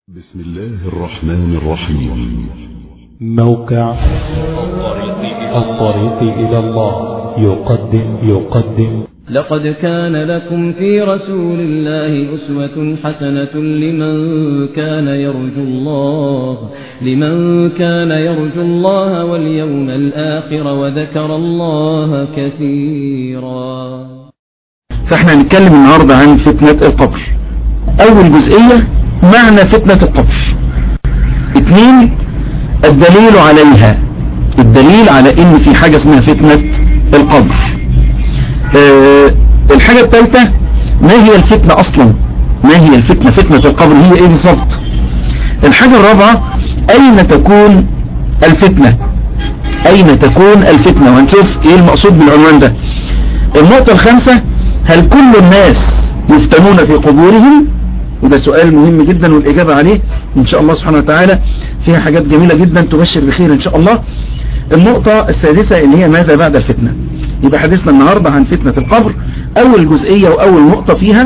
بسم الله الرحمن الرحيم موقع الطريق إلى الله يقدم يقدم لقد كان لكم في رسول الله أسوة حسنة لمن كان يرجو الله لمن كان يرجو الله واليوم الآخر وذكر الله كثيرا فاحنا هنتكلم النهاردة عن فتنة القبر اول جزئية معنى فتنة القبر اتنين الدليل عليها الدليل على ان في حاجة اسمها فتنة القبر اه الحاجة الثالثة ما هي الفتنة اصلا ما هي الفتنة فتنة القبر هي ايه بالظبط الحاجة الرابعة اين تكون الفتنة اين تكون الفتنة وهنشوف ايه المقصود بالعنوان ده النقطة الخامسة هل كل الناس يفتنون في قبورهم وده سؤال مهم جدا والإجابة عليه إن شاء الله سبحانه وتعالى فيها حاجات جميلة جدا تبشر بخير إن شاء الله النقطة السادسة اللي هي ماذا بعد الفتنة يبقى حديثنا النهاردة عن فتنة القبر أول جزئية وأول نقطة فيها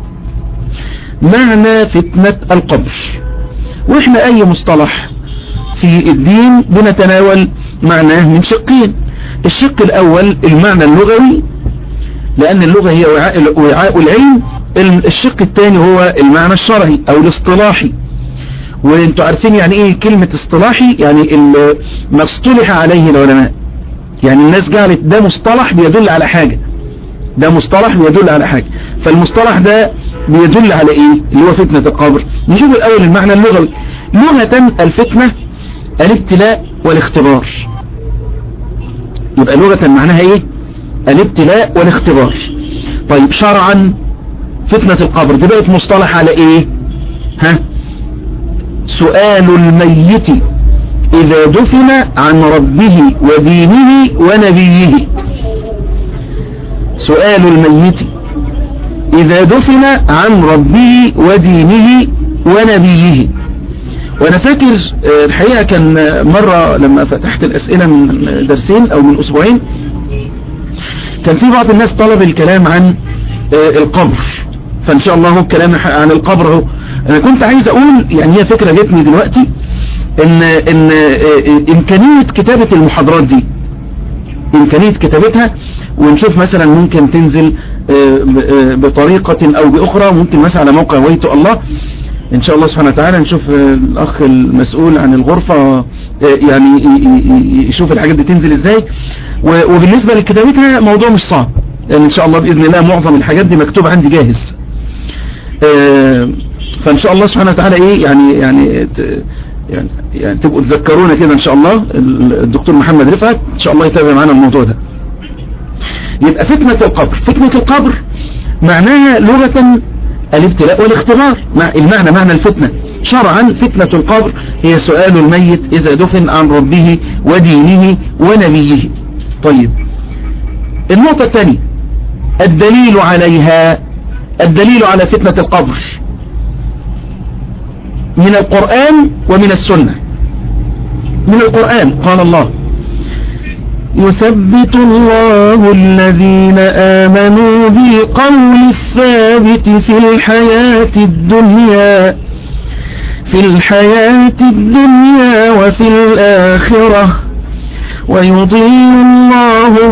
معنى فتنة القبر وإحنا أي مصطلح في الدين بنتناول معناه من شقين الشق الأول المعنى اللغوي لأن اللغة هي وعاء, وعاء العلم الشق الثاني هو المعنى الشرعي أو الاصطلاحي وانتوا عارفين يعني ايه كلمة اصطلاحي يعني ما اصطلح عليه العلماء يعني الناس جعلت ده مصطلح بيدل على حاجة ده مصطلح بيدل على حاجة فالمصطلح ده بيدل على ايه اللي هو فتنة القبر نشوف الاول المعنى اللغوي لغة الفتنة الابتلاء والاختبار يبقى لغة معناها ايه الابتلاء والاختبار طيب شرعا فتنة القبر دي بقت مصطلح على ايه ها سؤال الميت اذا دفن عن ربه ودينه ونبيه سؤال الميت اذا دفن عن ربه ودينه ونبيه وانا فاكر الحقيقة كان مرة لما فتحت الاسئلة من درسين او من اسبوعين كان في بعض الناس طلب الكلام عن القبر فان شاء الله هو الكلام عن القبر اهو انا كنت عايز اقول يعني هي فكرة جتني دلوقتي ان ان امكانية كتابة المحاضرات دي امكانية كتابتها ونشوف مثلا ممكن تنزل بطريقة او باخرى ممكن مثلا على موقع ويت الله ان شاء الله سبحانه وتعالى نشوف الاخ المسؤول عن الغرفة يعني يشوف الحاجات دي تنزل ازاي وبالنسبة لكتابتها موضوع مش صعب يعني ان شاء الله باذن الله معظم الحاجات دي مكتوب عندي جاهز فان شاء الله سبحانه وتعالى ايه يعني يعني يعني, يعني تبقوا تذكرونا كده ان شاء الله الدكتور محمد رفعت ان شاء الله يتابع معنا الموضوع ده يبقى فتنة القبر فتنة القبر معناها لغة الابتلاء والاختبار المعنى معنى الفتنة شرعا فتنة القبر هي سؤال الميت إذا دفن عن ربه ودينه ونبيه طيب النقطة الثانية الدليل عليها الدليل على فتنة القبر من القرآن ومن السنة من القرآن قال الله يثبت الله الذين آمنوا بالقول الثابت في الحياة الدنيا في الحياة الدنيا وفي الآخرة ويضل الله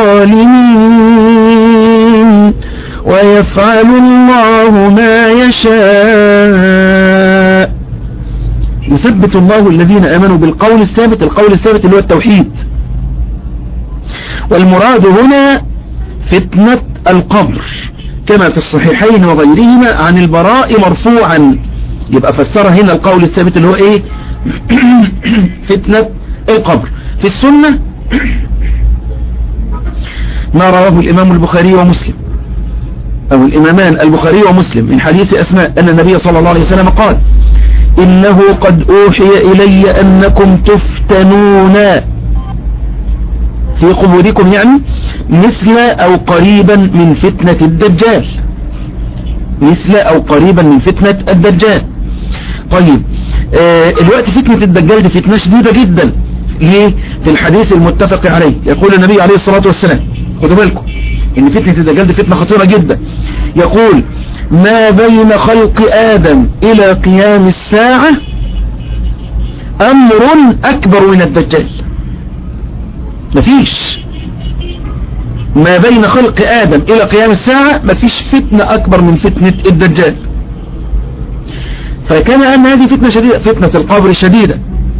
الظالمين ويفعل الله ما يشاء يثبت الله الذين آمنوا بالقول الثابت القول الثابت اللي هو التوحيد والمراد هنا فتنة القبر كما في الصحيحين وغيرهما عن البراء مرفوعا يبقى فسر هنا القول الثابت اللي هو ايه فتنة القبر في السنة ما رواه الامام البخاري ومسلم او الامامان البخاري ومسلم من حديث اسماء ان النبي صلى الله عليه وسلم قال انه قد اوحي الي انكم تفتنون في قبوركم يعني مثل او قريبا من فتنة الدجال مثل او قريبا من فتنة الدجال طيب آه الوقت فتنة الدجال دي فتنة شديدة جدا ليه في الحديث المتفق عليه يقول النبي عليه الصلاة والسلام خدوا بالكم ان فتنة الدجال دي فتنة خطيرة جدا يقول ما بين خلق آدم إلى قيام الساعة أمر أكبر من الدجال مفيش ما بين خلق آدم إلى قيام الساعة مفيش فتنة أكبر من فتنة الدجال فكان أن هذه فتنة شديدة فتنة القبر شديدة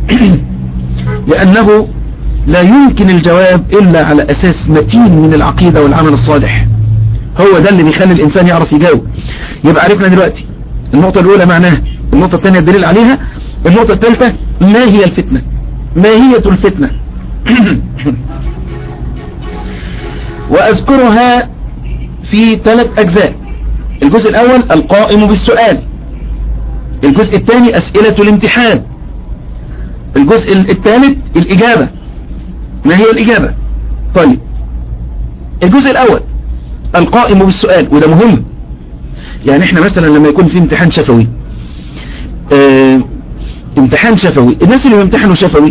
لأنه لا يمكن الجواب إلا على أساس متين من العقيدة والعمل الصالح هو ده اللي بيخلي الإنسان يعرف يجاوب يبقى عرفنا دلوقتي النقطة الأولى معناها النقطة الثانية الدليل عليها النقطة الثالثة ما هي الفتنة ما هي الفتنة وأذكرها في ثلاث أجزاء الجزء الأول القائم بالسؤال الجزء الثاني أسئلة الامتحان الجزء الثالث الإجابة ما هي الإجابة طيب الجزء الأول القائم بالسؤال وده مهم يعني احنا مثلا لما يكون في امتحان شفوي اه امتحان شفوي الناس اللي بيمتحنوا شفوي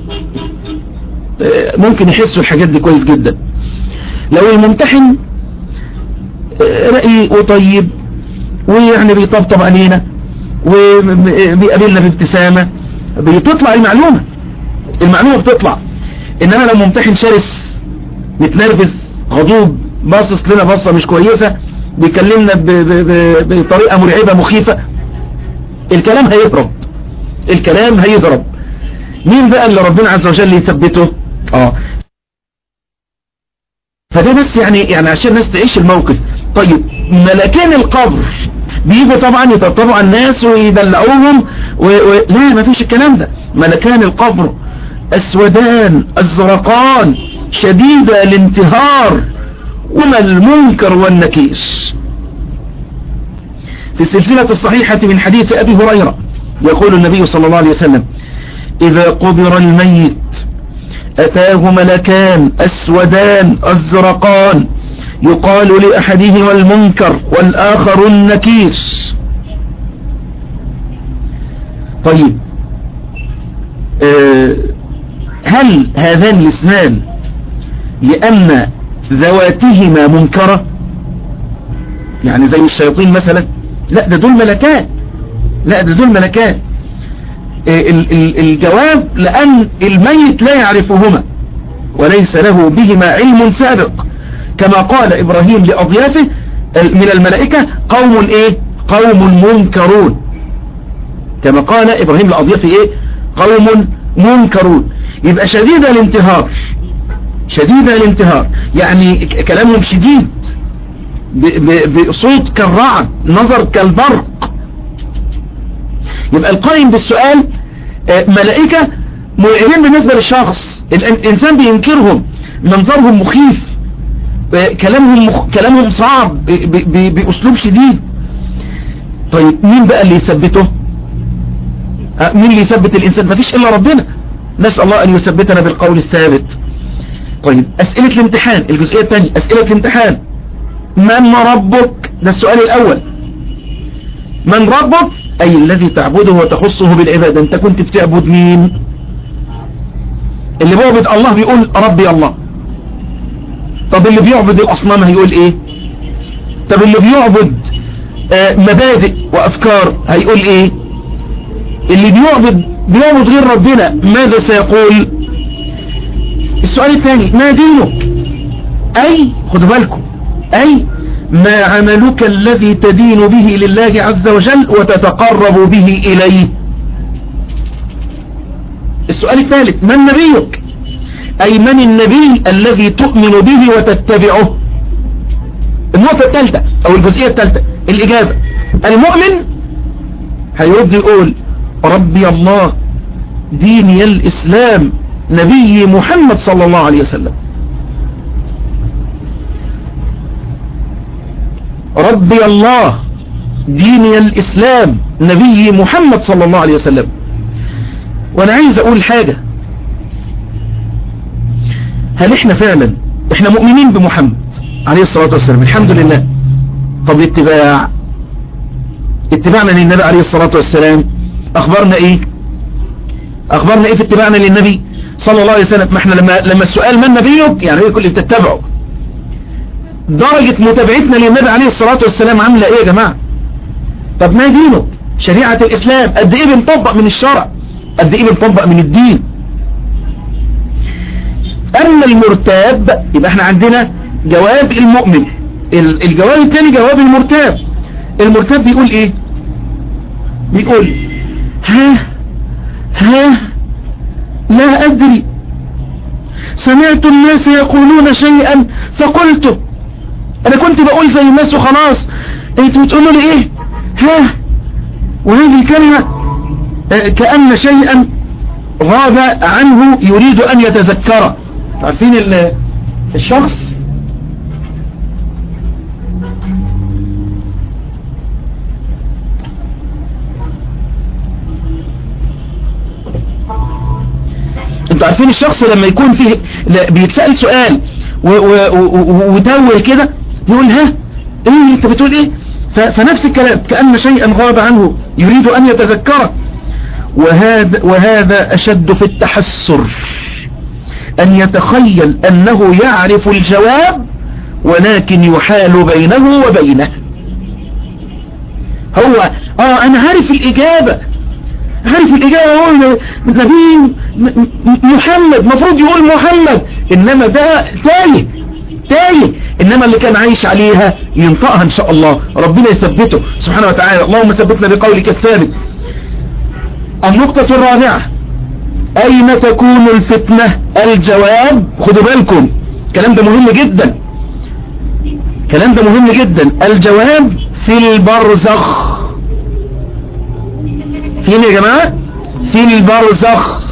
اه ممكن يحسوا الحاجات دي كويس جدا لو الممتحن اه رأي وطيب ويعني بيطبطب علينا وبيقابلنا بابتسامة بتطلع المعلومة المعلومة بتطلع انما لو ممتحن شرس متنرفز غضوب باصص لنا بصة مش كويسة بيكلمنا ب ب ب بطريقة مرعبة مخيفة الكلام هيهرب الكلام هيهرب مين بقى اللي ربنا عز وجل يثبته اه فده بس يعني يعني عشان الناس تعيش الموقف طيب ملكين القبر بيجوا طبعا يطبطبوا على الناس ويدلعوهم و... و... لا ما فيش الكلام ده ملكان القبر اسودان ازرقان شديد الانتهار وما المنكر والنكيس في السلسلة الصحيحة من حديث أبي هريرة يقول النبي صلى الله عليه وسلم إذا قبر الميت أتاه ملكان أسودان أزرقان يقال لأحدهما المنكر والآخر النكيس طيب أه هل هذان الاسمان لأن ذواتهما منكرة يعني زي الشياطين مثلا لا ده دول ملكان لا ده دول ملكان الجواب لأن الميت لا يعرفهما وليس له بهما علم سابق كما قال إبراهيم لأضيافه من الملائكة قوم إيه قوم منكرون كما قال إبراهيم لأضيافه إيه قوم منكرون يبقى شديد الانتهار شديد الانتهار يعني كلامهم شديد بصوت كالرعد نظر كالبرق يبقى القائم بالسؤال ملائكة مرعبين بالنسبة للشخص الإنسان بينكرهم منظرهم مخيف كلامهم مخ... كلامهم صعب ب... ب... بأسلوب شديد طيب مين بقى اللي يثبته مين اللي يثبت الإنسان مفيش إلا ربنا نسأل الله أن يثبتنا بالقول الثابت طيب أسئلة الامتحان الجزئية الثانية أسئلة الامتحان من ربك ده السؤال الأول من ربك أي الذي تعبده وتخصه بالعبادة أنت كنت بتعبد مين اللي بيعبد الله بيقول ربي الله طب اللي بيعبد الأصنام هيقول إيه طب اللي بيعبد آه مبادئ وأفكار هيقول إيه اللي بيعبد بيعبد غير ربنا ماذا سيقول السؤال الثاني ما دينك أي خدوا بالكم أي ما عملك الذي تدين به لله عز وجل وتتقرب به إليه السؤال الثالث من نبيك أي من النبي الذي تؤمن به وتتبعه النقطة الثالثة أو الجزئية الثالثة الإجابة المؤمن هيرد يقول ربي الله ديني الإسلام نبي محمد صلى الله عليه وسلم ربي الله ديني الإسلام نبي محمد صلى الله عليه وسلم وانا عايز اقول حاجة هل احنا فعلا احنا مؤمنين بمحمد عليه الصلاة والسلام الحمد لله طب الاتباع اتباعنا للنبي عليه الصلاة والسلام اخبرنا ايه اخبرنا ايه في اتباعنا للنبي صلى الله عليه وسلم ما احنا لما, لما السؤال من نبيك يعني ايه كل بتتبعه درجة متابعتنا للنبي عليه الصلاة والسلام عاملة ايه يا جماعة طب ما دينه شريعة الاسلام قد ايه بنطبق من الشرع قد ايه بنطبق من الدين اما المرتاب يبقى احنا عندنا جواب المؤمن الجواب الثاني جواب المرتاب المرتاب بيقول ايه بيقول ها ها لا ادري سمعت الناس يقولون شيئا فقلته انا كنت بقول زي الناس وخلاص انتوا بتقولوا لي ايه ها وهذه كلمة كأن شيئا غاب عنه يريد ان يتذكره عارفين الشخص انتوا عارفين الشخص لما يكون فيه بيتسأل سؤال وتوه كده يقول ها ايه انت بتقول ايه فنفس الكلام كأن شيئا غاب عنه يريد ان يتذكره وهذا, وهذا اشد في التحسر ان يتخيل انه يعرف الجواب ولكن يحال بينه وبينه هو اه انا عارف الاجابة عارف الإجابة هو نبي محمد مفروض يقول محمد إنما ده تايه تايه إنما اللي كان عايش عليها ينطقها إن شاء الله ربنا يثبته سبحانه وتعالى اللهم ثبتنا بقولك الثابت النقطة الرابعة أين تكون الفتنة الجواب خدوا بالكم الكلام ده مهم جدا الكلام ده مهم جدا الجواب في البرزخ فين يا جماعة في البرزخ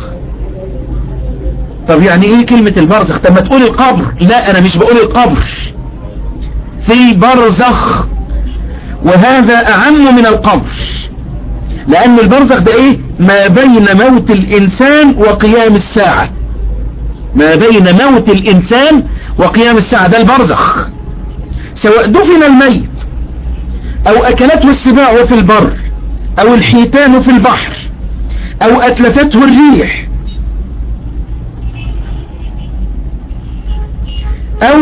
طب يعني ايه كلمة البرزخ طب ما تقول القبر لا انا مش بقول القبر في البرزخ وهذا اعم من القبر لان البرزخ ده ايه ما بين موت الانسان وقيام الساعة ما بين موت الانسان وقيام الساعة ده البرزخ سواء دفن الميت او اكلته السباع في البر او الحيتان في البحر او اتلفته الريح او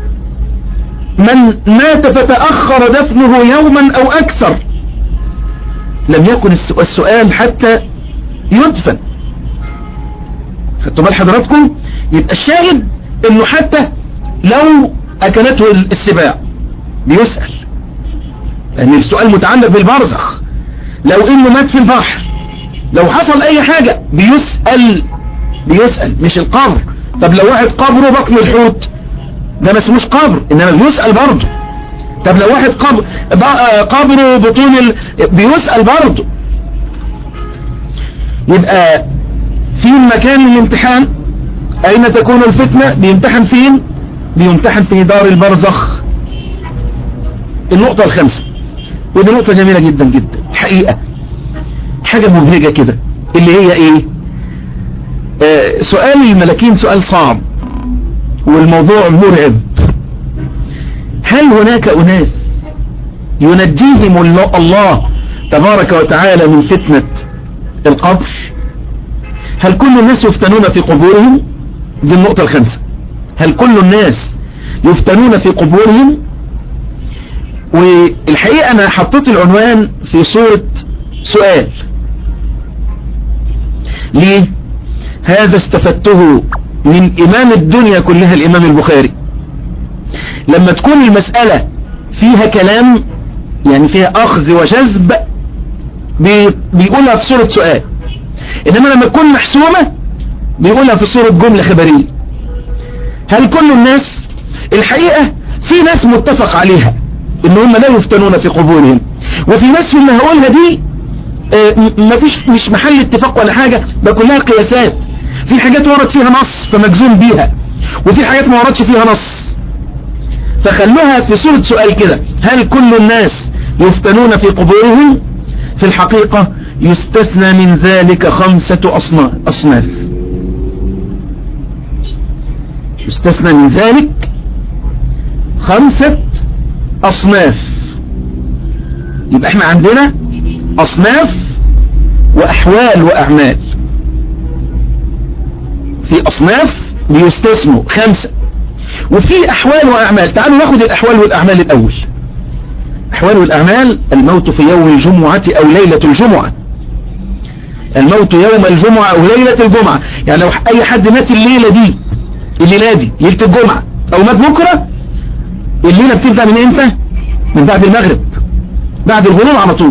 من مات فتأخر دفنه يوما او اكثر لم يكن السؤال حتى يدفن خدتوا بال حضراتكم يبقى الشاهد انه حتى لو اكلته السباع بيسأل لان السؤال متعلق بالبرزخ لو انه مات في البحر لو حصل اي حاجة بيسأل بيسأل مش القبر طب لو واحد قبره بطن الحوت ده ما اسموش قبر انما بيسأل برضه طب لو واحد قبر قبره بطون ال... بيسأل برضه يبقى في مكان الامتحان اين تكون الفتنة بيمتحن فين بيمتحن في دار البرزخ النقطة الخامسة ودي نقطة جميلة جدا جدا حقيقة حاجة مبهجة كده اللي هي ايه آه سؤال الملاكين سؤال صعب والموضوع مرعب هل هناك أناس ينجيهم الله تبارك وتعالى من فتنة القبر هل كل الناس يفتنون في قبورهم دي النقطة الخامسة هل كل الناس يفتنون في قبورهم والحقيقة انا حطيت العنوان في صورة سؤال ليه هذا استفدته من امام الدنيا كلها الامام البخاري لما تكون المسألة فيها كلام يعني فيها اخذ وجذب بيقولها في صورة سؤال انما لما تكون محسومة بيقولها في صورة جملة خبرية هل كل الناس الحقيقة في ناس متفق عليها ان هم لا يفتنون في قبورهم وفي ناس في اللي هقولها دي ما فيش مش محل اتفاق ولا حاجة ده كلها قياسات في حاجات ورد فيها نص فمجزوم بيها وفي حاجات ما وردش فيها نص فخلوها في صورة سؤال كده هل كل الناس يفتنون في قبورهم في الحقيقة يستثنى من ذلك خمسة أصناف يستثنى من ذلك خمسة أصناف يبقى احنا عندنا أصناف وأحوال وأعمال في أصناف بيستثنوا خمسة وفي أحوال وأعمال تعالوا ناخد الأحوال والأعمال الأول أحوال والأعمال الموت في يوم الجمعة أو ليلة الجمعة الموت يوم الجمعة أو ليلة الجمعة يعني لو أي حد مات الليلة دي الليلة دي ليلة الجمعة أو مات بكرة الليلة بتبدأ من إمتى من بعد المغرب بعد الغروب على طول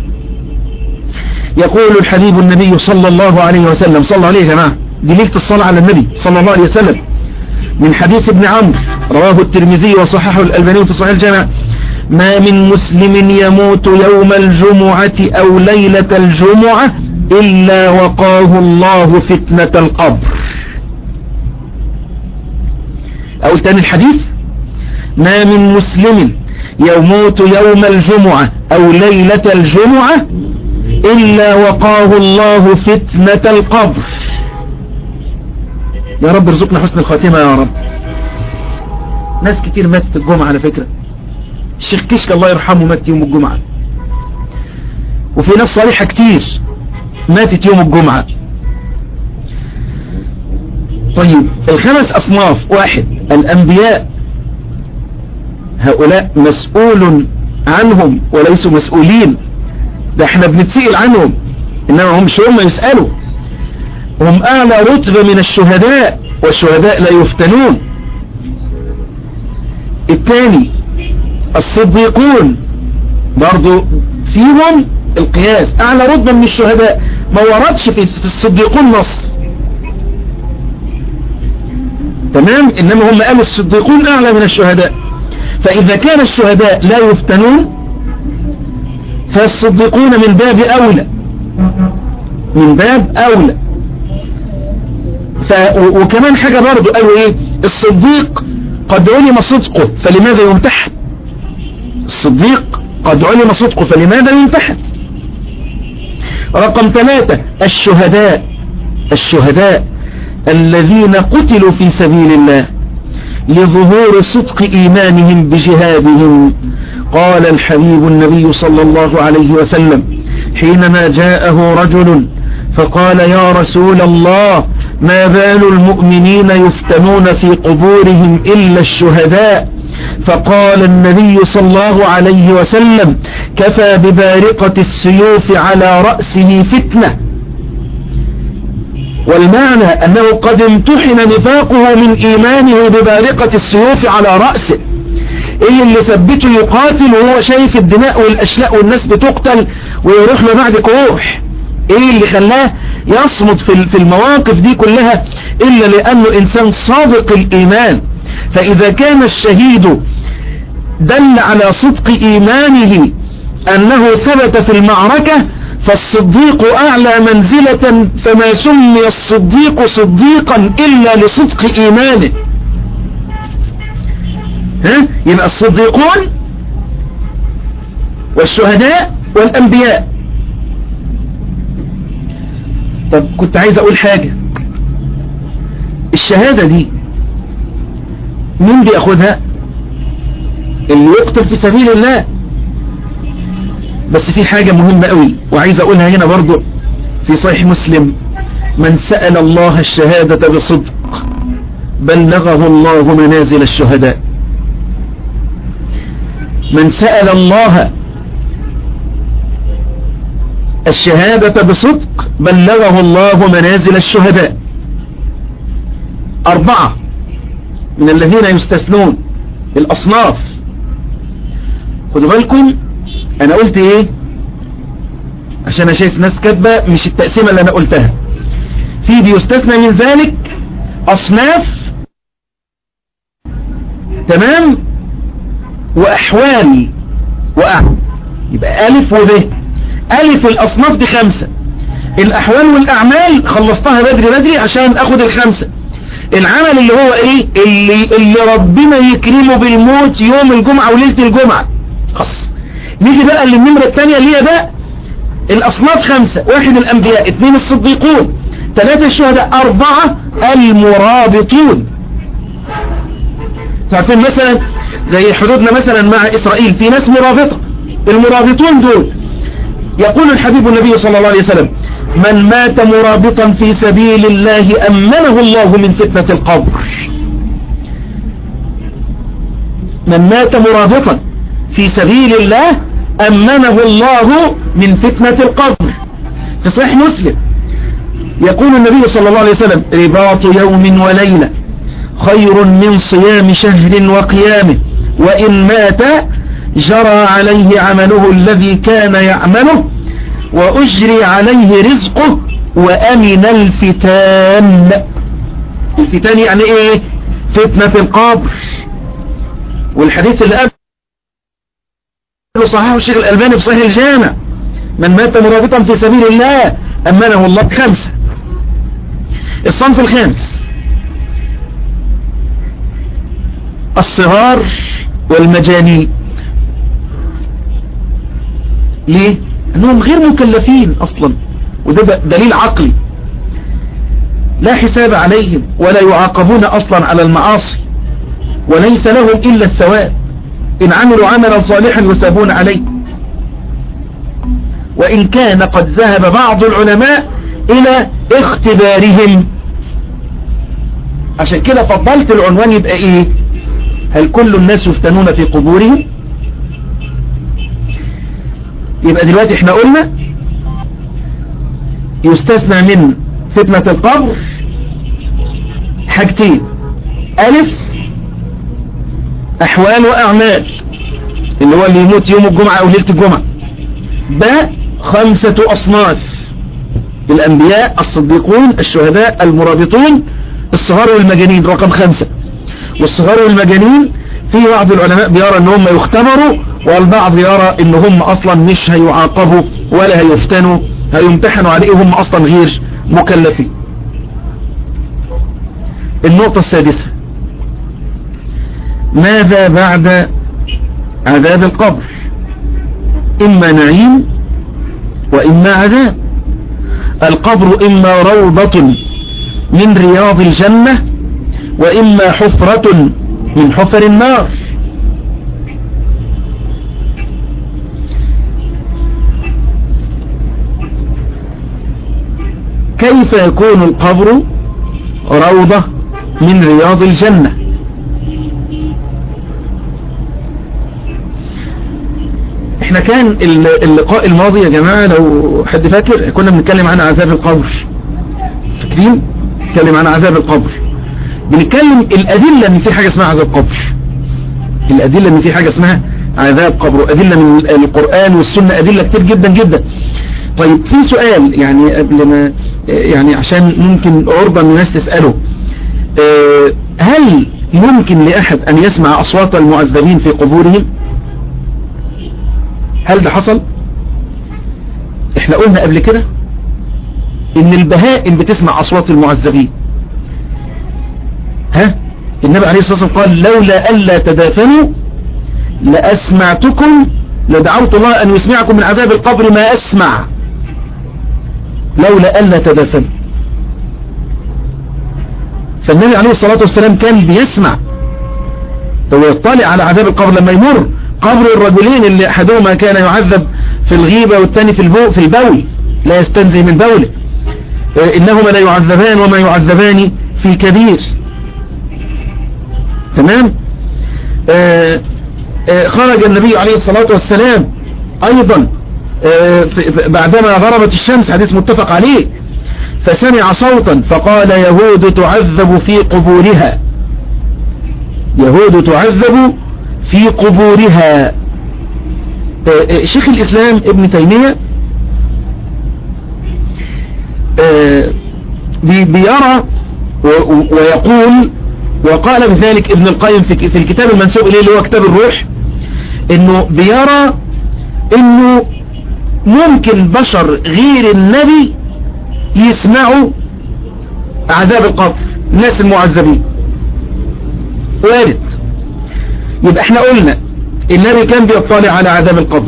يقول الحبيب النبي صلى الله عليه وسلم صلى عليه يا جماعة دي ليلة الصلاة على النبي صلى الله عليه وسلم من حديث ابن عمرو رواه الترمذي وصححه الألباني في صحيح الجامع ما من مسلم يموت يوم الجمعة أو ليلة الجمعة إلا وقاه الله فتنة القبر أقول تاني الحديث ما من مسلم يموت يوم الجمعة أو ليلة الجمعة إلا وقاه الله فتنة القبر يا رب ارزقنا حسن الخاتمة يا رب ناس كتير ماتت الجمعة على فكرة الشيخ كشك الله يرحمه مات يوم الجمعة وفي ناس صالحة كتير ماتت يوم الجمعة طيب الخمس أصناف واحد الأنبياء هؤلاء مسؤول عنهم وليسوا مسؤولين ده احنا بنتسئل عنهم انما هم مش هم يسألوا هم اعلى رتبة من الشهداء والشهداء لا يفتنون الثاني الصديقون برضو فيهم القياس اعلى رتبة من الشهداء ما وردش في الصديقون نص تمام انما هم قالوا الصديقون اعلى من الشهداء فاذا كان الشهداء لا يفتنون فالصديقون من باب اولى من باب اولى ف... وكمان حاجة برضو قالوا ايه الصديق قد علم صدقه فلماذا يمتحن الصديق قد علم صدقه فلماذا يمتحن رقم ثلاثة الشهداء الشهداء الذين قتلوا في سبيل الله لظهور صدق إيمانهم بجهادهم قال الحبيب النبي صلى الله عليه وسلم حينما جاءه رجل فقال يا رسول الله ما بال المؤمنين يفتنون في قبورهم إلا الشهداء فقال النبي صلى الله عليه وسلم كفى ببارقة السيوف على رأسه فتنة والمعنى أنه قد امتحن نفاقه من إيمانه ببارقة السيوف على رأسه ايه اللي ثبته يقاتل وهو شايف الدماء والاشلاء والناس بتقتل ويروح ما بعدك روح ايه اللي خلاه يصمد في المواقف دي كلها الا لانه انسان صادق الايمان فاذا كان الشهيد دل على صدق ايمانه انه ثبت في المعركة فالصديق اعلى منزلة فما سمي الصديق صديقا الا لصدق ايمانه ها يبقى الصديقون والشهداء والانبياء طب كنت عايز اقول حاجة الشهادة دي مين بياخدها اللي يقتل في سبيل الله بس في حاجة مهمة قوي وعايز اقولها هنا برضو في صحيح مسلم من سأل الله الشهادة بصدق بلغه الله منازل الشهداء من سأل الله الشهادة بصدق بلغه الله منازل الشهداء أربعة من الذين يستثنون الأصناف خدوا بالكم أنا قلت إيه عشان أنا شايف ناس كاتبة مش التقسيمة اللي أنا قلتها في بيستثنى من ذلك أصناف تمام وأحوال وأعمال يبقى ألف وب ألف الأصناف دي خمسة الأحوال والأعمال خلصتها بدري بدري عشان أخد الخمسة العمل اللي هو إيه اللي, اللي ربنا يكرمه بالموت يوم الجمعة وليلة الجمعة خلاص نيجي بقى للنمرة الثانية اللي هي بقى الأصناف خمسة واحد الأنبياء اثنين الصديقون ثلاثة الشهداء أربعة المرابطون تعرفين مثلا زي حدودنا مثلا مع إسرائيل في ناس مرابطة المرابطون دول يقول الحبيب النبي صلى الله عليه وسلم من مات مرابطا في سبيل الله أمنه الله من فتنة القبر من مات مرابطا في سبيل الله أمنه الله من فتنة القبر في صحيح مسلم يقول النبي صلى الله عليه وسلم رباط يوم وليلة خير من صيام شهر وقيامه وإن مات جرى عليه عمله الذي كان يعمله وأجري عليه رزقه وأمن الفتان الفتان يعني ايه فتنة القبر والحديث اللي قبل صحيح الشيخ الألباني في صحيح الجامع من مات مرابطا في سبيل الله أمنه الله بخمسة الصنف الخامس الصغار والمجانين ليه انهم غير مكلفين اصلا وده دليل عقلي لا حساب عليهم ولا يعاقبون اصلا على المعاصي وليس لهم الا الثواب ان عملوا عملا صالحا يثابون عليه وان كان قد ذهب بعض العلماء الى اختبارهم عشان كده فضلت العنوان يبقى ايه هل كل الناس يفتنون في قبورهم يبقى دلوقتي احنا قلنا يستثنى من فتنة القبر حاجتين ألف أحوال وأعمال اللي هو اللي يموت يوم الجمعة أو ليلة الجمعة باء خمسة أصناف الأنبياء الصديقون الشهداء المرابطون الصغار والمجانين رقم خمسة والصغار والمجانين في بعض العلماء بيرى ان هم يختبروا والبعض يرى ان هم اصلا مش هيعاقبوا ولا هيفتنوا هيمتحنوا عليه هم اصلا غير مكلفين النقطة السادسة ماذا بعد عذاب القبر اما نعيم واما عذاب القبر اما روضة من رياض الجنة واما حفرة من حفر النار كيف يكون القبر روضة من رياض الجنة احنا كان اللقاء الماضي يا جماعة لو حد فاكر كنا بنتكلم عن عذاب القبر فاكرين نتكلم عن عذاب القبر بنتكلم الأدلة ان في حاجة اسمها عذاب قبر الأدلة ان في حاجة اسمها عذاب قبر وأدلة من القرآن والسنة أدلة كتير جدا جدا طيب في سؤال يعني قبل ما يعني عشان ممكن عرضة من الناس تسأله هل ممكن لأحد أن يسمع أصوات المعذبين في قبورهم هل ده حصل احنا قلنا قبل كده ان البهائم بتسمع أصوات المعذبين ها النبي عليه الصلاة والسلام قال لولا ألا تدافنوا لأسمعتكم لدعوت الله أن يسمعكم من عذاب القبر ما أسمع لولا ألا تدافنوا فالنبي عليه الصلاة والسلام كان بيسمع ويطلع على عذاب القبر لما يمر قبر الرجلين اللي أحدهما كان يعذب في الغيبة والثاني في البو في البول لا يستنزه من بوله إنهما لا يعذبان وما يعذبان في كبير تمام آآ آآ خرج النبي عليه الصلاة والسلام أيضا بعدما غربت الشمس حديث متفق عليه فسمع صوتا فقال يهود تعذب في قبورها يهود تعذب في قبورها شيخ الإسلام ابن تيمية بيرى ويقول وقال بذلك ابن القيم في الكتاب المنسوب إليه اللي هو كتاب الروح انه بيرى انه ممكن بشر غير النبي يسمعوا عذاب القبر الناس المعذبين وارد يبقى احنا قلنا النبي كان بيطلع على عذاب القبر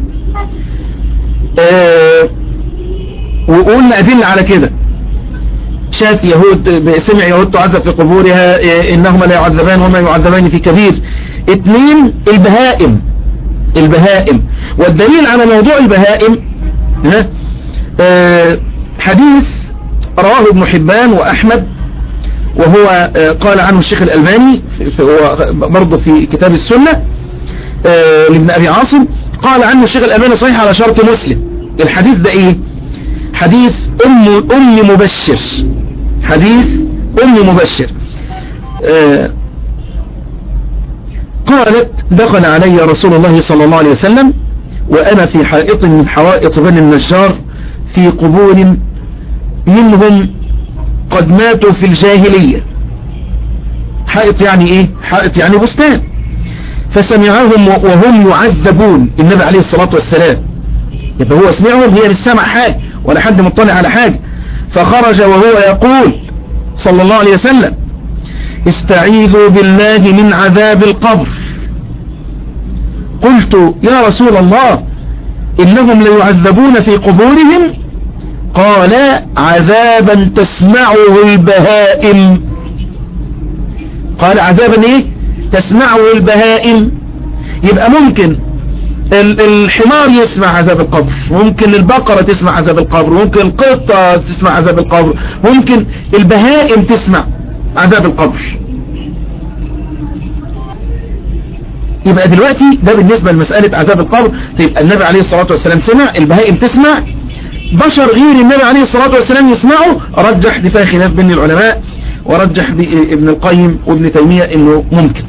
اه وقلنا أدلة على كده شاف يهود سمع يهود تعذب في قبورها اه إنهما لا يعذبان وما يعذبان في كبير اتنين البهائم البهائم والدليل على موضوع البهائم اه حديث رواه ابن حبان وأحمد وهو قال عنه الشيخ الألباني هو برضه في كتاب السنة لابن أبي عاصم قال عنه الشيخ الألباني صحيح على شرط مسلم الحديث ده ايه حديث أم, أم مبشر حديث أم مبشر قالت دخل علي رسول الله صلى الله عليه وسلم وأنا في حائط من حوائط بني النجار في قبور منهم قد ماتوا في الجاهلية حائط يعني ايه حائط يعني بستان فسمعهم وهم يعذبون النبي عليه الصلاة والسلام يبقى هو سمعهم هي مش سمع حاجة ولا حد مطلع على حاجة فخرج وهو يقول صلى الله عليه وسلم استعيذوا بالله من عذاب القبر قلت يا رسول الله إنهم ليعذبون في قبورهم قال عذابا تسمعه البهائم قال عذابا ايه تسمعه البهائم يبقى ممكن الحمار يسمع عذاب القبر ممكن البقرة تسمع عذاب القبر ممكن القطة تسمع عذاب القبر ممكن البهائم تسمع عذاب القبر يبقى دلوقتي ده بالنسبة لمسألة عذاب القبر تبقى النبي عليه الصلاة والسلام سمع البهائم تسمع بشر غير النبي عليه الصلاة والسلام يسمعه رجح دي فيها خلاف بين العلماء ورجح ابن القيم وابن تيمية انه ممكن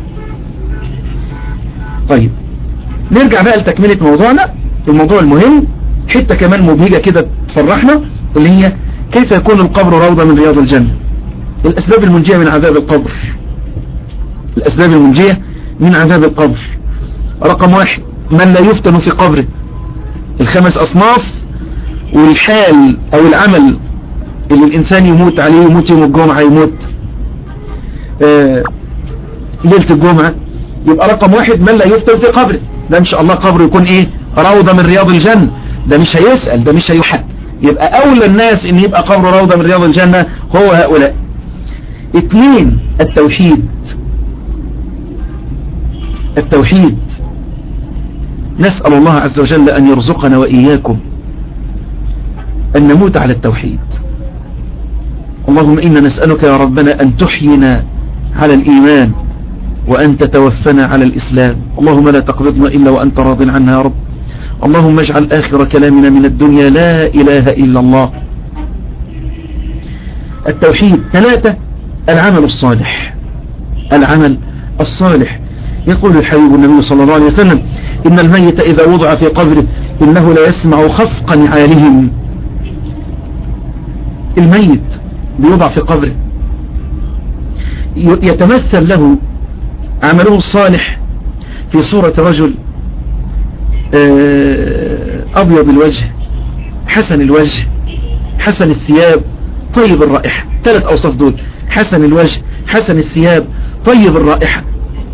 طيب نرجع بقى لتكملة موضوعنا الموضوع المهم حتة كمان مبهجة كده تفرحنا اللي هي كيف يكون القبر روضة من رياض الجنة الأسباب المنجية من عذاب القبر الأسباب المنجية من عذاب القبر رقم واحد من لا يفتن في قبره الخمس أصناف والحال أو العمل اللي الإنسان يموت عليه يموت يوم الجمعة يموت آه ليلة الجمعة يبقى رقم واحد من لا يفتن في قبره ده إن شاء الله قبره يكون إيه روضة من رياض الجنة ده مش هيسأل ده مش هيحق يبقى أولى الناس إن يبقى قبره روضة من رياض الجنة هو هؤلاء اثنين التوحيد التوحيد نسأل الله عز وجل أن يرزقنا وإياكم أن نموت على التوحيد اللهم إنا نسألك يا ربنا أن تحينا على الإيمان وأن تتوفنا على الإسلام اللهم لا تقبضنا إلا وأنت راض عنا يا رب اللهم اجعل آخر كلامنا من الدنيا لا إله إلا الله التوحيد ثلاثة العمل الصالح العمل الصالح يقول الحبيب النبي صلى الله عليه وسلم إن الميت إذا وضع في قبره إنه لا يسمع خفق نعالهم الميت بيوضع في قبره يتمثل له عمله الصالح في صورة رجل أبيض الوجه حسن الوجه حسن الثياب طيب الرائحة ثلاث أوصاف دول حسن الوجه حسن الثياب طيب الرائحة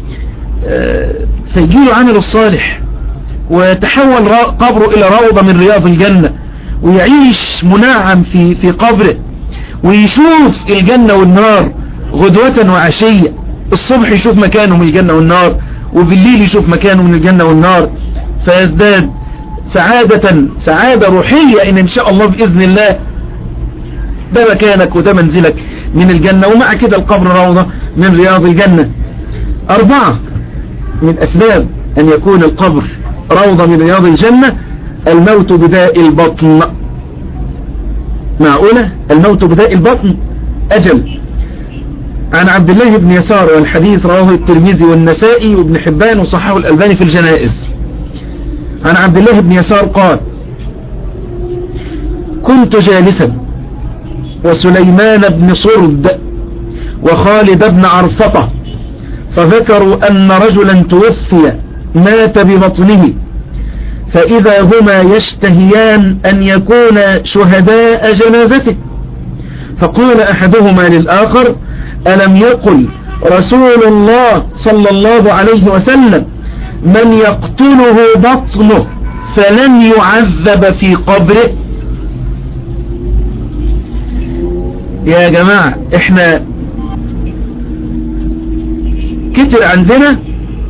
فيجيله عمل الصالح ويتحول قبره إلى روضة من رياض الجنة ويعيش منعم في في قبره ويشوف الجنة والنار غدوة وعشية الصبح يشوف مكانه من الجنة والنار وبالليل يشوف مكانه من الجنة والنار فيزداد سعادة سعادة روحية ان ان شاء الله بإذن الله ده مكانك وده منزلك من الجنة ومع كده القبر روضة من رياض الجنة أربعة من أسباب أن يكون القبر روضة من رياض الجنة الموت بداء البطن معقولة الموت بداء البطن أجل عن عبد الله بن يسار والحديث رواه الترمذي والنسائي وابن حبان وصححه الألباني في الجنائز عن عبد الله بن يسار قال كنت جالسا وسليمان بن صرد وخالد بن عرفطة فذكروا أن رجلا توفي مات ببطنه فإذا هما يشتهيان أن يكون شهداء جنازته فقال أحدهما للآخر ألم يقل رسول الله صلى الله عليه وسلم من يقتله بطنه فلن يعذب في قبره يا جماعة احنا كتر عندنا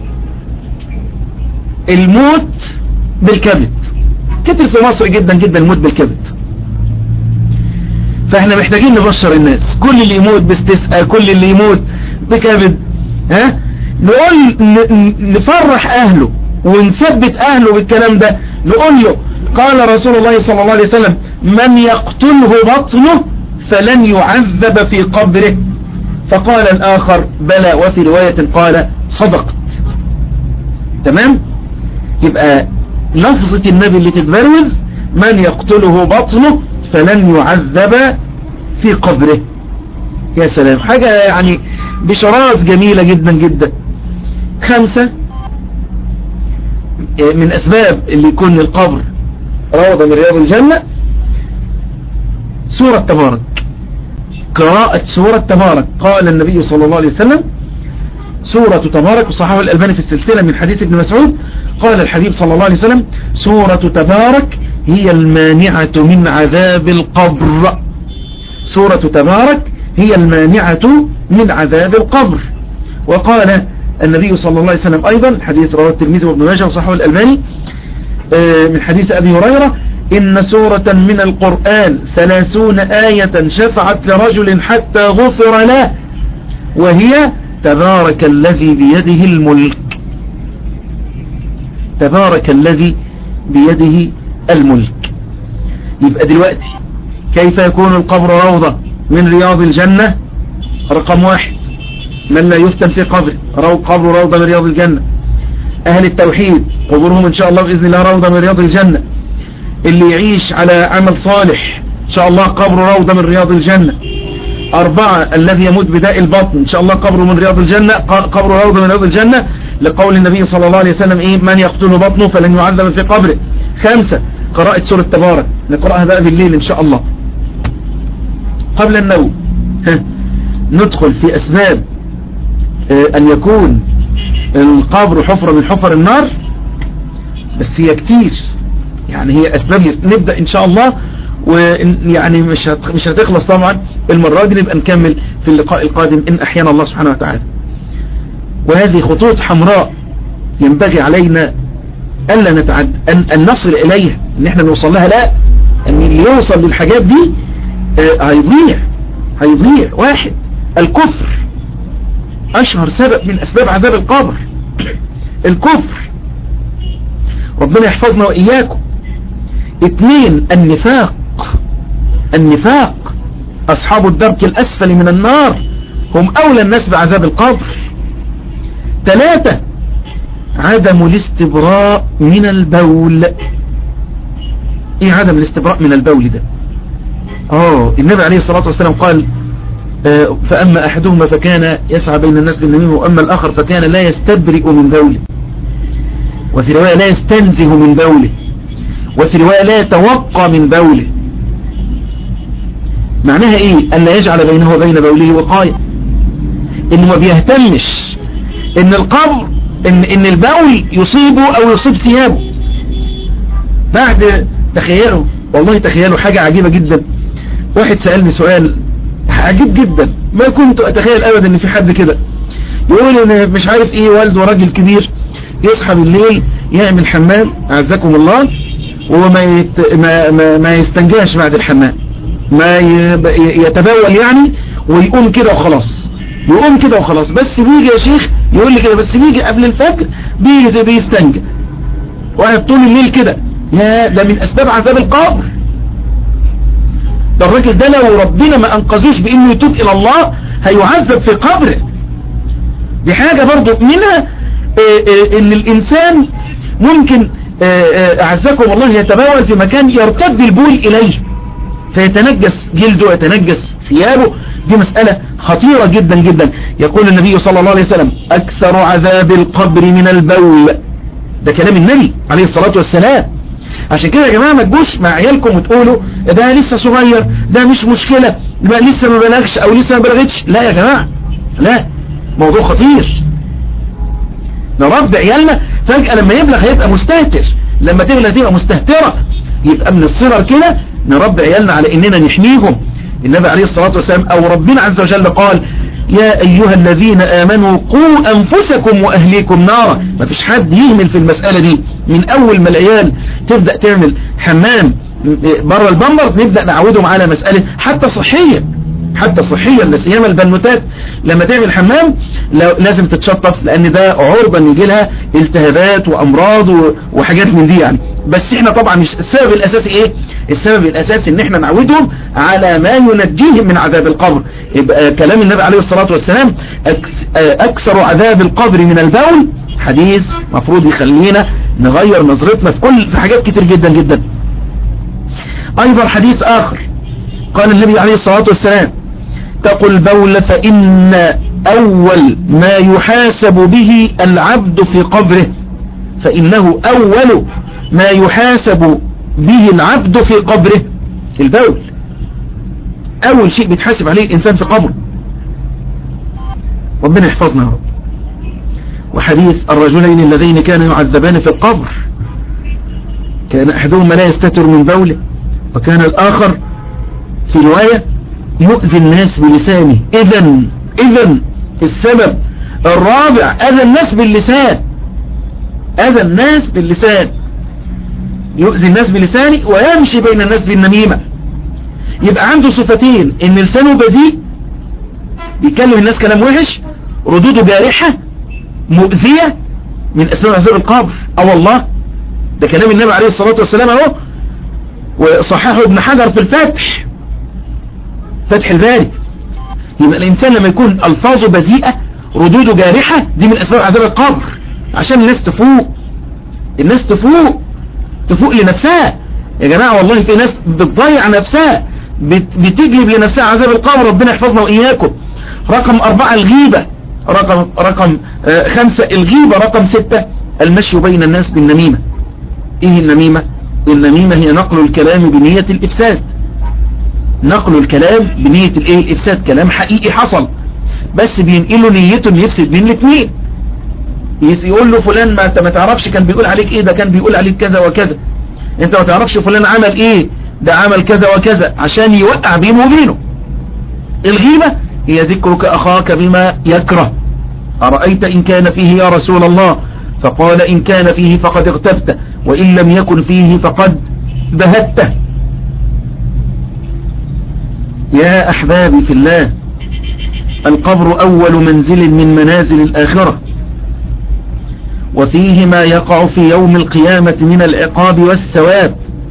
الموت بالكبد كتر في مصر جدا جدا الموت بالكبد فاحنا محتاجين نبشر الناس كل اللي يموت باستسقاء كل اللي يموت بكبد ها نقول نفرح اهله ونثبت اهله بالكلام ده نقول له قال رسول الله صلى الله عليه وسلم من يقتله بطنه فلن يعذب في قبره فقال الآخر بلى وفي رواية قال صدقت تمام يبقى لفظة النبي اللي تتبروز من يقتله بطنه فلن يعذب في قبره يا سلام حاجة يعني بشارات جميلة جدا جدا خمسة من أسباب اللي يكون القبر روضة من رياض الجنة سورة تبارك قراءة سورة تبارك قال النبي صلى الله عليه وسلم سورة تبارك وصححه الألباني في السلسلة من حديث ابن مسعود قال الحبيب صلى الله عليه وسلم سورة تبارك هي المانعة من عذاب القبر سورة تبارك هي المانعة من عذاب القبر وقال النبي صلى الله عليه وسلم أيضا حديث رواه الترمذي وابن ماجه وصححه الألباني من حديث أبي هريرة إن سورة من القرآن ثلاثون آية شفعت لرجل حتى غفر له وهي تبارك الذي بيده الملك تبارك الذي بيده الملك يبقى دلوقتي كيف يكون القبر روضة من رياض الجنة رقم واحد من لا يفتن في قبر قبر روضة من رياض الجنة أهل التوحيد قبورهم إن شاء الله بإذن الله روضة من رياض الجنة اللي يعيش على عمل صالح إن شاء الله قبر روضة من رياض الجنة أربعة الذي يموت بداء البطن إن شاء الله قبره من رياض الجنة قبر روضة من رياض الجنة لقول النبي صلى الله عليه وسلم إيه من يقتل بطنه فلن يعذب في قبره خمسة قراءة سورة تبارك نقرأها بقى بالليل إن شاء الله قبل النوم ندخل في أسباب أن يكون القبر حفرة من حفر النار بس هي كتير يعني هي أسباب نبدأ إن شاء الله ويعني مش مش هتخلص طبعا المرة دي نبقى نكمل في اللقاء القادم إن أحيانا الله سبحانه وتعالى وهذه خطوط حمراء ينبغي علينا ألا نتعد أن, أن نصل إليها أن احنا نوصل لها لا أن اللي يوصل للحاجات دي آه هيضيع هيضيع واحد الكفر أشهر سبب من أسباب عذاب القبر الكفر ربنا يحفظنا وإياكم اثنين النفاق النفاق أصحاب الدرك الأسفل من النار هم أولى الناس بعذاب القبر ثلاثة عدم الاستبراء من البول ايه عدم الاستبراء من البول ده اه النبي عليه الصلاة والسلام قال آه فأما أحدهما فكان يسعى بين الناس بالنميمة وأما الآخر فكان لا يستبرئ من بوله وفي رواية لا يستنزه من بوله وفي رواية لا يتوقى من بوله معناها ايه أن لا يجعل بينه وبين بوله وقاية انه ما بيهتمش ان القبر ان, إن البول يصيبه او يصيب ثيابه بعد تخيلوا والله تخيلوا حاجة عجيبة جدا واحد سألني سؤال عجيب جدا ما كنت اتخيل ابدا ان في حد كده يقول ان مش عارف ايه والده راجل كبير يصحى بالليل يعمل حمام اعزكم الله وما يت... ما, ما, ما يستنجاش بعد الحمام ما ي... يتبول يعني ويقوم كده وخلاص يقوم كده وخلاص بس بيجي يا شيخ يقول لي كده بس بيجي قبل الفجر بيجي زي بيستنجى وقاعد طول الليل كده يا ده من اسباب عذاب القبر ده الراجل ده لو ربنا ما انقذوش بانه يتوب الى الله هيعذب في قبره دي حاجة برضو منها ان الانسان ممكن اعزكم الله يتبول في مكان يرتد البول اليه فيتنجس جلده ويتنجس ثيابه دي مسألة خطيرة جدا جدا يقول النبي صلى الله عليه وسلم اكثر عذاب القبر من البول ده كلام النبي عليه الصلاة والسلام عشان كده يا جماعة ما تجوش مع عيالكم وتقولوا ده لسه صغير ده مش مشكلة ده لسه ما بلغش او لسه ما بلغتش لا يا جماعة لا موضوع خطير نربي عيالنا فجأة لما يبلغ هيبقى مستهتر لما تبلغ تبقى مستهترة يبقى من الصغر كده نربي عيالنا على اننا نحميهم النبي عليه الصلاة والسلام او ربنا عز وجل قال يا ايها الذين امنوا قوا انفسكم واهليكم نارا ما فيش حد يهمل في المسألة دي من اول ما العيال تبدأ تعمل حمام بره البمبر نبدأ نعودهم على مسألة حتى صحية حتى صحيا لا سيما البنوتات لما تعمل حمام لازم تتشطف لان ده عرضة يجي لها التهابات وامراض وحاجات من دي يعني بس احنا طبعا مش السبب الاساسي ايه السبب الاساسي ان احنا نعودهم على ما ينجيهم من عذاب القبر يبقى كلام النبي عليه الصلاة والسلام اكثر عذاب القبر من البول حديث مفروض يخلينا نغير نظرتنا في كل في حاجات كتير جدا جدا ايضا حديث اخر قال النبي عليه الصلاة والسلام تقل البول فإن أول ما يحاسب به العبد في قبره فإنه أول ما يحاسب به العبد في قبره البول أول شيء بيتحاسب عليه الإنسان في قبره ربنا يحفظنا يا رب وحديث الرجلين اللذين كانوا يعذبان في القبر كان أحدهما لا يستتر من بوله وكان الآخر في رواية يؤذي الناس بلسانه اذا اذا السبب الرابع اذى الناس باللسان اذى الناس باللسان يؤذي الناس بلسانه ويمشي بين الناس بالنميمة يبقى عنده صفتين ان لسانه بذيء بيكلم الناس كلام وحش ردوده جارحة مؤذية من اسباب عذاب القبر اه والله ده كلام النبي عليه الصلاة والسلام اهو وصححه ابن حجر في الفتح فتح الباري يبقى الإنسان لما يكون ألفاظه بذيئة ردوده جارحة دي من أسباب عذاب القبر عشان الناس تفوق الناس تفوق تفوق لنفسها يا جماعة والله في ناس بتضيع نفسها بتجلب لنفسها عذاب القبر ربنا يحفظنا وإياكم رقم أربعة الغيبة رقم, رقم خمسة الغيبة رقم ستة المشي بين الناس بالنميمة ايه النميمة النميمة هي نقل الكلام بنية الإفساد نقل الكلام بنية الايه الافساد كلام حقيقي حصل بس بينقلوا نيته انه يفسد بين الاثنين يقول له فلان ما انت ما تعرفش كان بيقول عليك ايه ده كان بيقول عليك كذا وكذا انت ما تعرفش فلان عمل ايه ده عمل كذا وكذا عشان يوقع بينه وبينه الغيبة هي ذكرك اخاك بما يكره أرأيت إن كان فيه يا رسول الله فقال إن كان فيه فقد اغتبت وإن لم يكن فيه فقد بهته يا أحبابي في الله القبر أول منزل من منازل الآخرة وفيه ما يقع في يوم القيامة من العقاب والثواب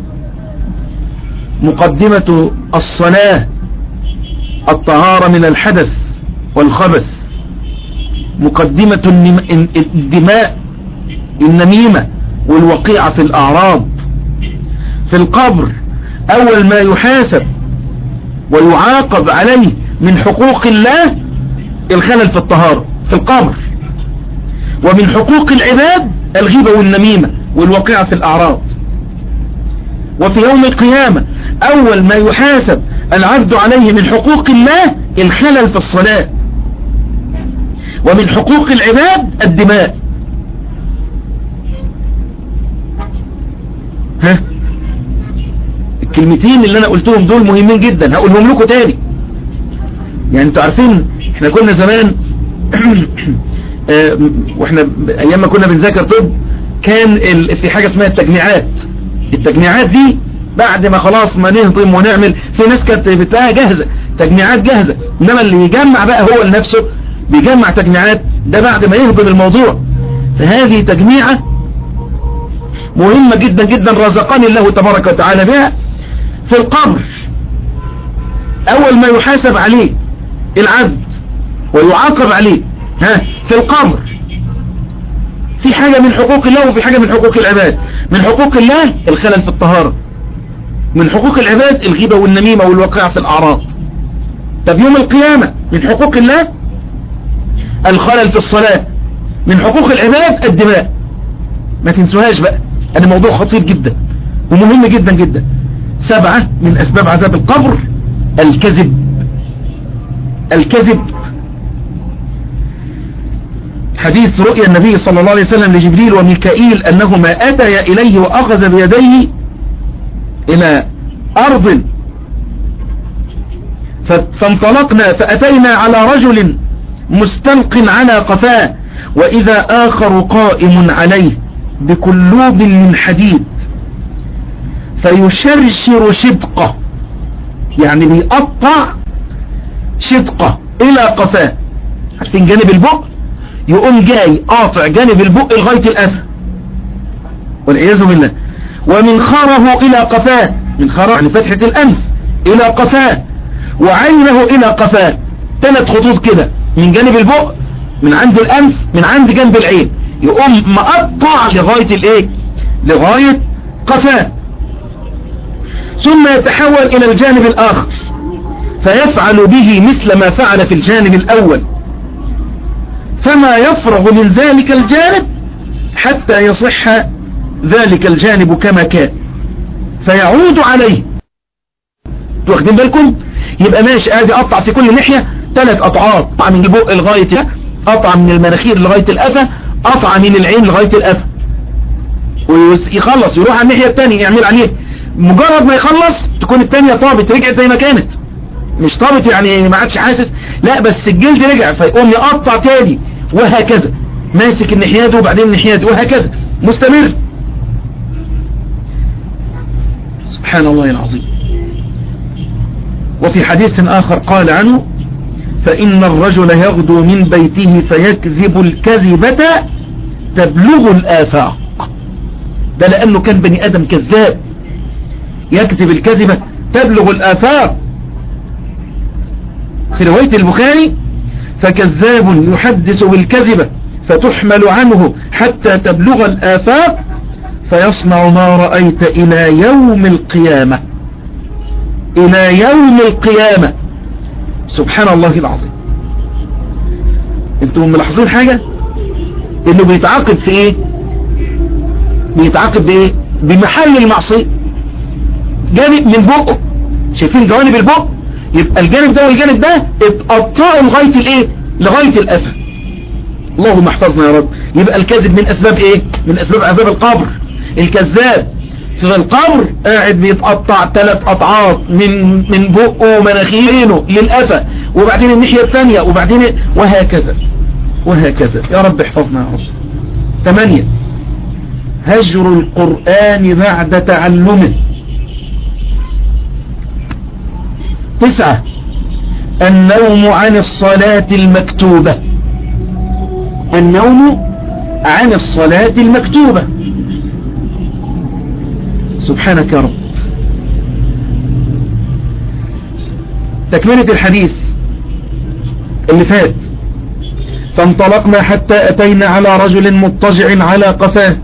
مقدمة الصلاة الطهارة من الحدث والخبث مقدمة الدماء النميمة والوقيعة في الأعراض في القبر أول ما يحاسب ويعاقب عليه من حقوق الله الخلل في الطهارة في القبر ومن حقوق العباد الغيبة والنميمة والوقيعة في الأعراض وفي يوم القيامة أول ما يحاسب العبد عليه من حقوق الله الخلل في الصلاة ومن حقوق العباد الدماء ها الكلمتين اللي انا قلتهم دول مهمين جدا هقولهم لكم تاني يعني انتوا عارفين احنا كنا زمان اه واحنا ايام ما كنا بنذاكر طب كان في حاجة اسمها التجميعات التجميعات دي بعد ما خلاص ما نهضم ونعمل في ناس كانت بتلاقيها جاهزة تجميعات جاهزة انما اللي يجمع بقى هو لنفسه بيجمع تجميعات ده بعد ما يهضم الموضوع فهذه تجميعة مهمة جدا جدا رزقني الله تبارك وتعالى بها في القبر اول ما يحاسب عليه العبد ويعاقب عليه ها في القبر في حاجة من حقوق الله وفي حاجة من حقوق العباد من حقوق الله الخلل في الطهارة من حقوق العباد الغيبة والنميمة والوقع في الأعراض طب يوم القيامة من حقوق الله الخلل في الصلاة من حقوق العباد الدماء ما تنسوهاش بقى أنا موضوع خطير جدا ومهم جدا جدا سبعة من أسباب عذاب القبر الكذب الكذب حديث رؤيا النبي صلى الله عليه وسلم لجبريل وميكائيل أنهما أتيا إليه وأخذ بيديه إلى أرض فانطلقنا فأتينا على رجل مستلق على قفاه وإذا آخر قائم عليه بكلوب من حديد فيشرشر شدقه يعني بيقطع شدقه الى قفاه عارفين جانب البق يقوم جاي قاطع جانب البق لغاية الأذى والعياذ بالله ومنخاره إلى قفاه منخاره يعني فتحة الأنف إلى قفاه وعينه إلى قفاه ثلاث خطوط كده من جانب البق من عند الأنف من عند جنب العين يقوم مقطع لغاية الايه لغاية قفاه ثم يتحول إلى الجانب الآخر فيفعل به مثل ما فعل في الجانب الأول فما يفرغ من ذلك الجانب حتى يصح ذلك الجانب كما كان فيعود عليه واخدين بالكم يبقى ماشي قاعد يقطع في كل ناحية ثلاث قطعات قطع من البق لغاية قطع من المناخير لغاية الأفة قطع من العين لغاية الأفة ويخلص يروح على الناحية الثانية يعمل عليه مجرد ما يخلص تكون الثانية طابت رجعت زي ما كانت مش طابت يعني ما عادش حاسس لا بس الجلد رجع فيقوم يقطع تاني وهكذا ماسك الناحية دي وبعدين الناحية دي وهكذا مستمر سبحان الله العظيم وفي حديث آخر قال عنه فإن الرجل يغدو من بيته فيكذب الكذبة تبلغ الآفاق ده لأنه كان بني آدم كذاب يكذب الكذبة تبلغ الآفاق في رواية البخاري فكذاب يحدث بالكذبة فتحمل عنه حتى تبلغ الآفاق فيصنع ما رأيت إلى يوم القيامة إلى يوم القيامة سبحان الله العظيم انتم ملاحظين حاجة انه بيتعاقب في ايه بيتعاقب بايه بمحل المعصية جانب من بقه شايفين جوانب البق يبقى الجانب ده والجانب ده اتقطعوا لغاية الايه لغاية الأثر اللهم احفظنا يا رب يبقى الكذب من اسباب ايه من اسباب عذاب القبر الكذاب في القبر قاعد بيتقطع ثلاث قطعات من من بقه ومناخيره للأفة وبعدين الناحية الثانية وبعدين وهكذا وهكذا يا رب احفظنا يا رب ثمانية هجر القرآن بعد تعلمه تسعة النوم عن الصلاة المكتوبة النوم عن الصلاة المكتوبة سبحانك يا رب تكملة الحديث اللي فات فانطلقنا حتى أتينا على رجل مضطجع على قفاه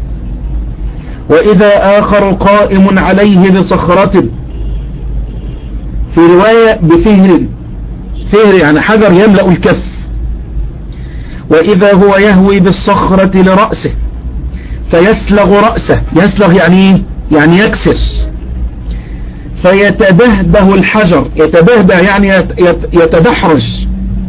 وإذا آخر قائم عليه بصخرة في رواية بفهر فهر يعني حجر يملأ الكف وإذا هو يهوي بالصخرة لرأسه فيسلغ رأسه يسلغ يعني ايه يعني يكسر فيتبهبه الحجر يتبهبه يعني يتدحرج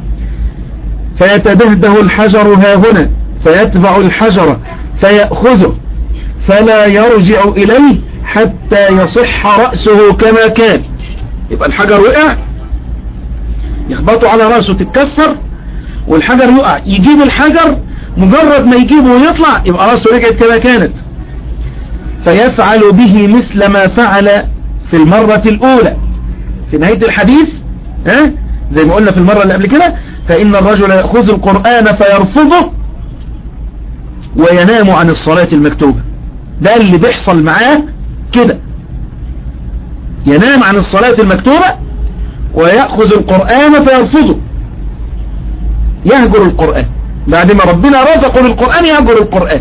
فيتبهبه الحجر ها هنا فيتبع الحجر فيأخذه فلا يرجع إليه حتى يصح رأسه كما كان يبقى الحجر وقع يخبطه على رأسه تتكسر والحجر يقع يجيب الحجر مجرد ما يجيبه ويطلع يبقى رأسه رجعت كما كانت فيفعل به مثل ما فعل في المرة الأولى في نهاية الحديث ها زي ما قلنا في المرة اللي قبل كده فإن الرجل يأخذ القرآن فيرفضه وينام عن الصلاة المكتوبة ده اللي بيحصل معاه كده ينام عن الصلاة المكتوبة ويأخذ القرآن فيرفضه يهجر القرآن بعد ما ربنا رزقه بالقرآن يهجر القرآن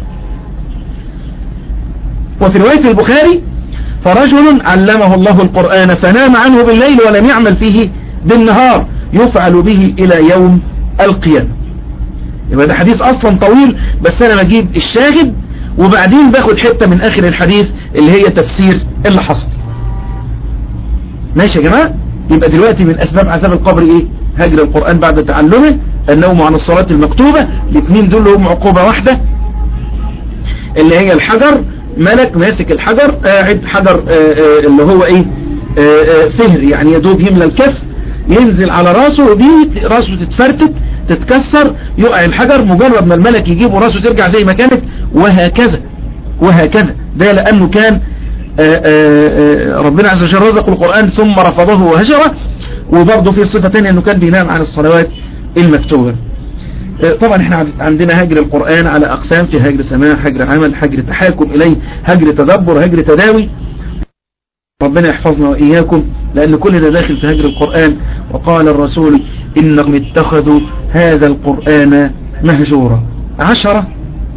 وفي رواية البخاري فرجل علمه الله القرآن فنام عنه بالليل ولم يعمل فيه بالنهار يفعل به إلى يوم القيامة يبقى ده حديث أصلا طويل بس أنا بجيب الشاهد وبعدين باخد حتة من آخر الحديث اللي هي تفسير اللي حصل ماشي يا جماعة يبقى دلوقتي من أسباب عذاب القبر إيه هجر القرآن بعد تعلمه النوم عن الصلاة المكتوبة الاثنين دول هم عقوبة واحدة اللي هي الحجر ملك ماسك الحجر قاعد حجر اللي هو ايه فهر يعني يدوب يملى الكف ينزل على راسه ودي راسه تتفرتت تتكسر يقع الحجر مجرد ما الملك يجيبه راسه ترجع زي ما كانت وهكذا وهكذا ده لأنه كان آآ آآ ربنا عز وجل رزق القرآن ثم رفضه وهجره وبرضه في صفة تانية انه كان بينام عن الصلوات المكتوبة طبعا احنا عندنا هجر القرآن على اقسام في هجر سماع هجر عمل هجر تحاكم اليه هجر تدبر هجر تداوي ربنا يحفظنا وإياكم لأن كل ده داخل في هجر القرآن وقال الرسول إنهم اتخذوا هذا القرآن مهجورا عشرة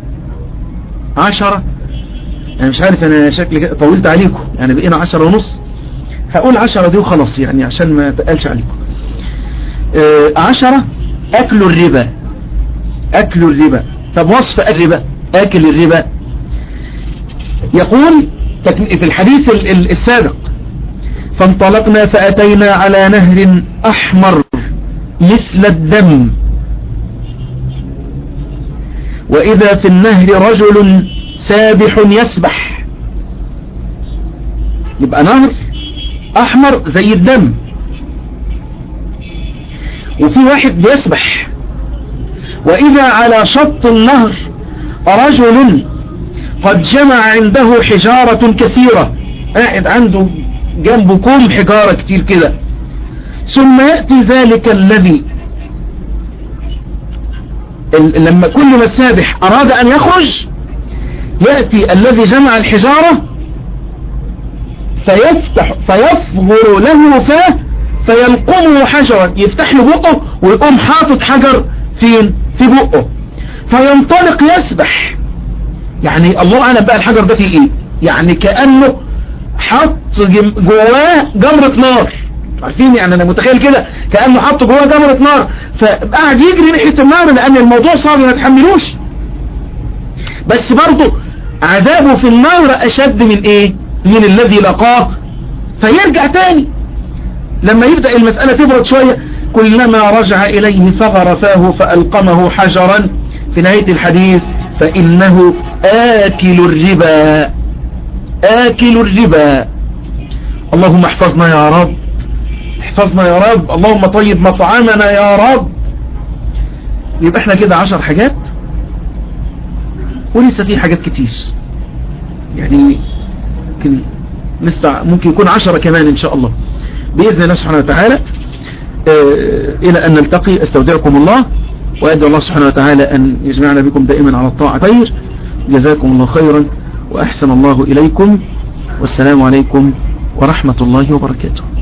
عشرة يعني مش عارف أنا شكلي طولت عليكم يعني بقينا عشرة ونص هقول عشرة دي وخلاص يعني عشان ما تقلش عليكم آه عشرة أكل الربا أكل الربا طب وصف الربا أكل الربا يقول في الحديث السابق فانطلقنا فأتينا على نهر أحمر مثل الدم وإذا في النهر رجل سابح يسبح يبقى نهر أحمر زي الدم وفي واحد بيسبح وإذا على شط النهر رجل قد جمع عنده حجارة كثيرة قاعد عنده جنبه كوم حجارة كتير كده ثم يأتي ذلك الذي لما كل ما السابح أراد أن يخرج يأتي الذي جمع الحجارة فيفتح فيفغر له فاه فيلقمه حجرا يفتح له بقه ويقوم حاطط حجر فين في بقه فينطلق يسبح يعني الله أعلم بقى الحجر ده فيه ايه يعني كأنه حط جواه جمرة نار عارفين يعني انا متخيل كده كأنه حط جواه جمرة نار فقعد يجري ناحية النار لان الموضوع صعب ما تحملوش بس برضه عذابه في النار اشد من ايه من الذي لقاه فيرجع تاني لما يبدأ المسألة تبرد شوية كلما رجع إليه فغرفاه فألقمه حجرا في نهاية الحديث فإنه آكل الربا آكل الربا اللهم احفظنا يا رب احفظنا يا رب اللهم طيب مطعمنا يا رب يبقى احنا كده عشر حاجات ولسه في حاجات كتير يعني ممكن لسه ممكن يكون عشرة كمان ان شاء الله بإذن الله سبحانه وتعالى اه الى ان نلتقي استودعكم الله وأدعو الله سبحانه وتعالى أن يجمعنا بكم دائما على الطاعة خير جزاكم الله خيرا وأحسن الله إليكم والسلام عليكم ورحمة الله وبركاته